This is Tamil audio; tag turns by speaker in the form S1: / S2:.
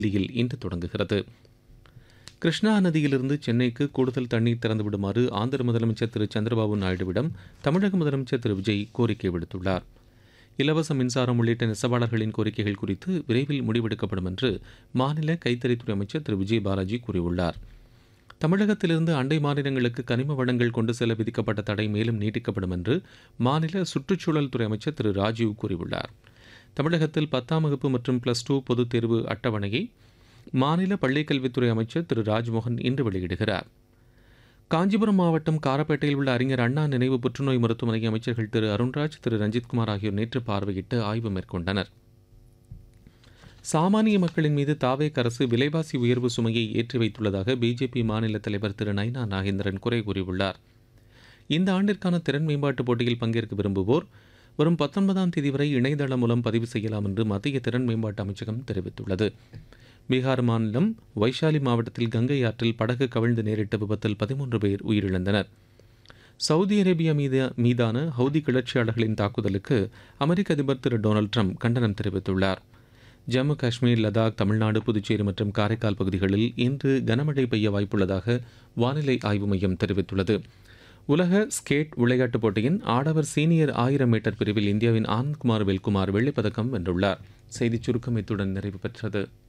S1: தில்லியில் இன்று தொடங்குகிறது கிருஷ்ணா நதியிலிருந்து சென்னைக்கு கூடுதல் தண்ணீர் திறந்து விடுமாறு ஆந்திர முதலமைச்சர் திரு சந்திரபாபு நாயுடுவிடம் தமிழக முதலமைச்சர் திரு விஜய் கோரிக்கை விடுத்துள்ளார் இலவச மின்சாரம் உள்ளிட்ட நெசவாளர்களின் கோரிக்கைகள் குறித்து விரைவில் முடிவெடுக்கப்படும் என்று மாநில கைத்தறித்துறை அமைச்சர் திரு விஜய் பாலாஜி கூறியுள்ளார் தமிழகத்திலிருந்து அண்டை மாநிலங்களுக்கு கனிம வளங்கள் கொண்டு செல்ல விதிக்கப்பட்ட தடை மேலும் நீட்டிக்கப்படும் என்று மாநில சுற்றுச்சூழல் துறை அமைச்சர் திரு ராஜீவ் கூறியுள்ளார் தமிழகத்தில் பத்தாம் வகுப்பு மற்றும் பிளஸ் டூ பொதுத் தேர்வு அட்டவணையை மாநில பள்ளிக்கல்வித்துறை அமைச்சர் திரு ராஜ்மோகன் இன்று வெளியிடுகிறார் காஞ்சிபுரம் மாவட்டம் காரப்பேட்டையில் உள்ள அறிஞர் அண்ணா நினைவு புற்றுநோய் மருத்துவமனை அமைச்சர்கள் திரு அருண்ராஜ் திரு ரஞ்சித்குமார் ஆகியோர் நேற்று பார்வையிட்டு ஆய்வு மேற்கொண்டனர் சாமானிய மக்களின் மீது தாவேக் அரசு விலைவாசி உயர்வு சுமையை ஏற்றி வைத்துள்ளதாக பிஜேபி மாநில தலைவர் திரு நைனா நாகேந்திரன் குறை கூறியுள்ளார் இந்த ஆண்டிற்கான திறன் மேம்பாட்டுப் போட்டியில் பங்கேற்க விரும்புவோர் வரும் பத்தொன்பதாம் தேதி வரை இணையதளம் மூலம் பதிவு செய்யலாம் என்று மத்திய திறன் மேம்பாட்டு அமைச்சகம் தெரிவித்துள்ளது பீகார் மாநிலம் வைஷாலி மாவட்டத்தில் கங்கை ஆற்றில் படகு கவிழ்ந்து நேரிட்ட விபத்தில் பதிமூன்று பேர் உயிரிழந்தனர் சவுதி அரேபியா மீது மீதான ஹவுதி கிளர்ச்சியாளர்களின் தாக்குதலுக்கு அமெரிக்க அதிபர் திரு டொனால்டு ட்ரம்ப் கண்டனம் தெரிவித்துள்ளார் ஜம்மு காஷ்மீர் லடாக் தமிழ்நாடு புதுச்சேரி மற்றும் காரைக்கால் பகுதிகளில் இன்று கனமழை பெய்ய வாய்ப்புள்ளதாக வானிலை ஆய்வு மையம் தெரிவித்துள்ளது உலக ஸ்கேட் விளையாட்டுப் போட்டியின் ஆடவர் சீனியர் ஆயிரம் மீட்டர் பிரிவில் இந்தியாவின் ஆனந்த்குமார் வெல்குமார் வெள்ளிப்பதக்கம் வென்றுள்ளார் செய்திச் சுருக்கம் இத்துடன் நிறைவு பெற்றது